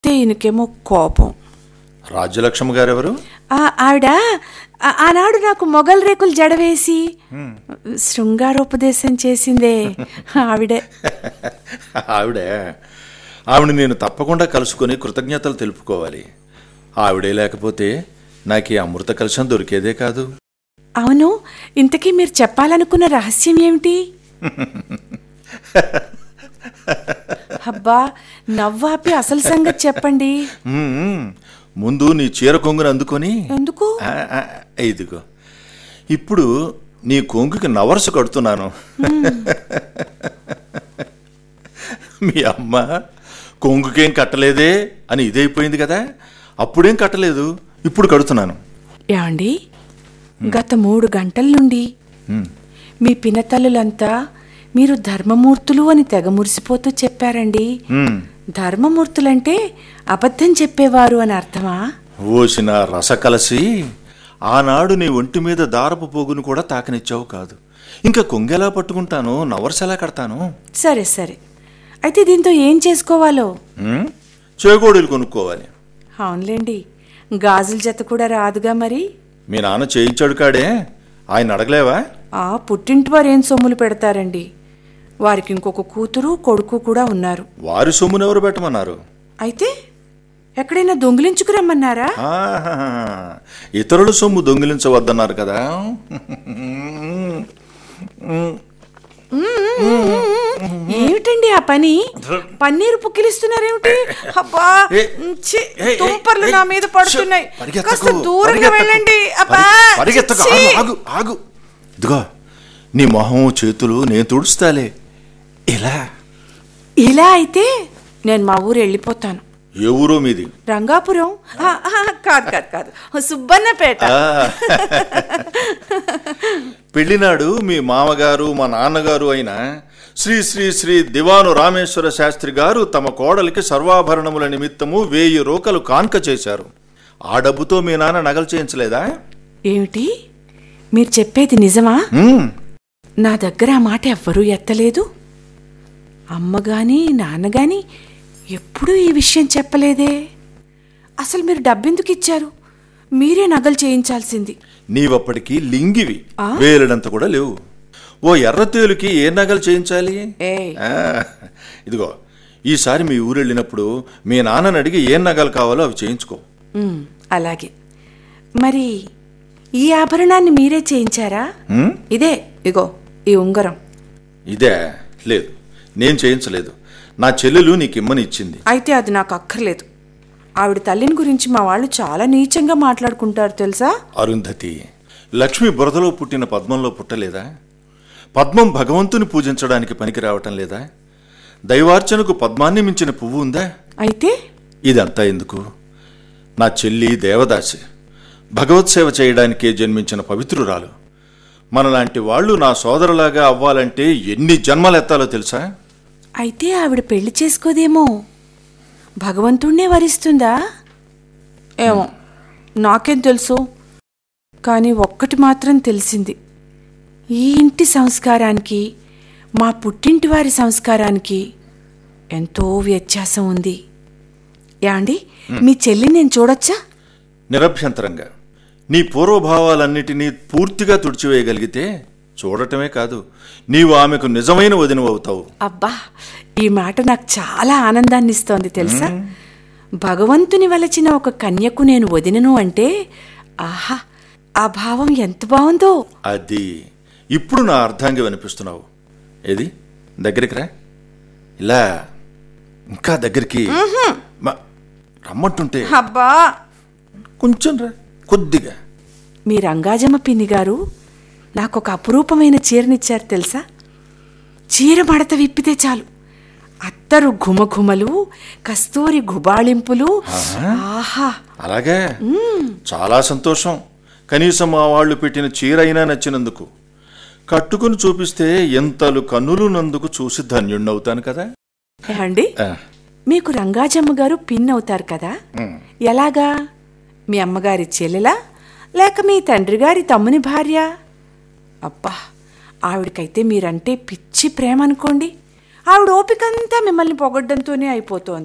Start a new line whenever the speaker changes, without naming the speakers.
ఈయనకేమో కోపం
రాజ్యలక్ష్మి గారెవరు
ఆ, ఆవిడ ఆ- ఆనాడు నాకు మొగల్ రేకులు జడవేసి శృంగారోపదేశం చేసిందే ఆవిడే
ఆవిడే ఆవిడ నేను తప్పకుండా కలుసుకొని కృతజ్ఞతలు తెలుపుకోవాలి ఆవిడే లేకపోతే నాకు ఈ అమృత కలశం దొరికేదే కాదు
అవును ఇంతకీ మీరు చెప్పాలనుకున్న రహస్యం ఏమిటి అబ్బా నవ్వాపి అసలు సంగతి చెప్పండి
మ్మ్. ముందు నీ చీర కొంగును అందుకొని
ఎందుకు
ఆ, ఆ, ఇదిగో ఇప్పుడు నీ కొంగుకి నవర్సు కడుతున్నాను మీ అమ్మ కొంగుకేం కట్టలేదే అని ఇదైపోయింది కదా అప్పుడేం కట్టలేదు ఇప్పుడు కడుతున్నాను
ఏమండి గత మూడు గంటల నుండి మీ పినతల్లులంతా మీరు ధర్మమూర్తులు అని తెగ మురిసిపోతూ చెప్పారండి
మ్మ్.
ధర్మమూర్తులంటే అబద్ధం చెప్పేవారు అని అర్థమా
ఓసిన రసకలసి ఆనాడు నీ ఒంటి మీద దారపు పోగును కూడా తాకనిచ్చావు కాదు ఇంకా కొంగెలా పట్టుకుంటాను నవర్స్ ఎలా కడతాను
సరే సరే అయితే దీంతో ఏం చేసుకోవాలో
మ్మ్? చేగోడీలు కొనుక్కోవాలి
అవునులేండి గాజుల జత కూడా రాదుగా మరి
మీ నాన్న చేయించాడు కాడే ఆయన అడగలేవా
ఆ పుట్టింటి వారు ఏం సొమ్ములు పెడతారండి వారికి ఇంకొక కూతురు కొడుకు కూడా ఉన్నారు
వారి సొమ్మును ఎవరు పెట్టమన్నారు
అయితే ఎక్కడైనా దొంగిలించుకురమ్మన్నారా
ఆహాహా. ఇతరుల సొమ్ము దొంగిలించవద్దన్నారు కదా
ఏమిటండి ఆ పని పన్నీరు పుక్కిలిస్తున్నారేమిటి అబ్బా
ఏ,
ఛీ,
ఏ, ఏ,
తుంపర్లు
ఏ,
నా మీద పడుతున్నాయి
ఛ, పరిగెత్తకు,
కాస్త దూరంగా
పరిగెత్తకు,
వెళ్ళండి అబ్బా
పరి- పరిగెత్తకు
ఛీ.
ఆగు ఆగు ఆగు ఇదిగో నీ మొహం చేతులు నేను తుడుస్తాలే ఇలా
ఇలా అయితే నేను మా ఊరు వెళ్ళిపోతాను
ఏ ఊరో మీది
రంగాపురం ఆ, ఆ, కాదు కాదు కాదు సుబ్బన్నపేట
ఆ. పెళ్లినాడు మీ మామగారు మా నాన్నగారు అయిన శ్రీ శ్రీ శ్రీ దివాను రామేశ్వర శాస్త్రి గారు తమ కోడలికి సర్వాభరణముల నిమిత్తము వేయి రోకలు కాన్క చేశారు ఆ డబ్బుతో మీ నాన్న నగలు చేయించలేదా
ఏమిటి మీరు చెప్పేది నిజమా
మ్మ్.
నా దగ్గర ఆ మాట ఎవ్వరూ ఎత్తలేదు అమ్మగాని నాన్నగాని ఎప్పుడూ ఈ విషయం చెప్పలేదే అసలు మీరు డబ్బెందుకు ఇచ్చారు మీరే నగలు చేయించాల్సింది
నీవప్పటికి లింగివి
ఆ?
వేలడంత కూడా లేవు ఓ ఎర్రతేలుకి ఏ నగలు చేయించాలి
ఏయ్.
ఆ, ఇదిగో ఈసారి మీ ఊరు వెళ్ళినప్పుడు మీ నాన్నని అడిగి ఏ నగలు కావాలో అవి చేయించుకో
ఉమ్, అలాగే మరి ఈ ఆభరణాన్ని మీరే చేయించారా
మ్మ్?
ఇదే ఇగో ఈ ఉంగరం
ఇదే లేదు నేను చేయించలేదు నా చెల్లెలు నీకు ఇమ్మని ఇచ్చింది
అయితే అది నాకు అక్కర్లేదు ఆవిడ తల్లిని గురించి మా వాళ్ళు చాలా నీచంగా మాట్లాడుకుంటారు తెలుసా
అరుంధతి లక్ష్మి బురదలో పుట్టిన పద్మంలో పుట్టలేదా పద్మం భగవంతుని పూజించడానికి పనికి రావటం లేదా దైవార్చనకు పద్మాన్ని మించిన పువ్వు ఉందా
అయితే
ఇదంతా ఎందుకు నా చెల్లి దేవదాసి భగవత్ సేవ చేయడానికే జన్మించిన పవిత్రురాలు మనలాంటి వాళ్ళు నా సోదరులాగా అవ్వాలంటే ఎన్ని జన్మలెత్తాలో తెలుసా
అయితే ఆవిడ పెళ్లి చేసుకోదేమో భగవంతుణ్ణే వరిస్తుందా ఏమో నాకేం తెలుసు కానీ ఒక్కటి మాత్రం తెలిసింది ఈ ఇంటి సంస్కారానికి మా పుట్టింటి వారి సంస్కారానికి ఎంతో వ్యత్యాసం ఉంది యాండి మీ చెల్లి నేను చూడొచ్చా
నిరభ్యంతరంగా నీ పూర్వభావాలన్నిటినీ పూర్తిగా తుడిచివేయగలిగితే చూడటమే కాదు నీవు ఆమెకు నిజమైన వదినవు అవుతావు
అబ్బా ఈ మాట నాకు చాలా ఆనందాన్ని ఇస్తోంది తెలుసా భగవంతుని వలచిన ఒక కన్యకు నేను వదినను అంటే ఆహా ఆ భావం ఎంత బాగుందో
అది ఇప్పుడు నా అర్ధాంగి అనిపిస్తున్నావు ఏది దగ్గరికి రా ఇలా ఇంకా దగ్గరికి మ- రమ్మంటుంటే
అబ్బా
కొంచెం రా కొద్దిగా
మీ రంగాజమ్మ పిన్ని గారు నాకు ఒక అపురూపమైన చీరనిచ్చారు తెలుసా చీర మడత విప్పితే చాలు అత్తరు ఘుమఘుమలు కస్తూరి గుబాళింపులు ఆహా
అలాగే చాలా సంతోషం కనీసం మా వాళ్ళు పెట్టిన చీర అయినా నచ్చినందుకు కట్టుకుని చూపిస్తే ఎంతలు కన్నులు నందుకు చూసి ధన్యుణ్ణవుతాను కదా
ఏమండి
ఆ,
మీకు రంగాజమ్మ గారు పిన్ అవుతారు కదా ఎలాగా మీ అమ్మగారి చెల్లెలా లేక మీ తండ్రి గారి తమ్ముని భార్య అబ్బా ఆవిడకైతే మీరంటే పిచ్చి ప్రేమ అనుకోండి ఆవిడ ఓపికంతా మిమ్మల్ని పొగడ్డంతోనే అయిపోతోంది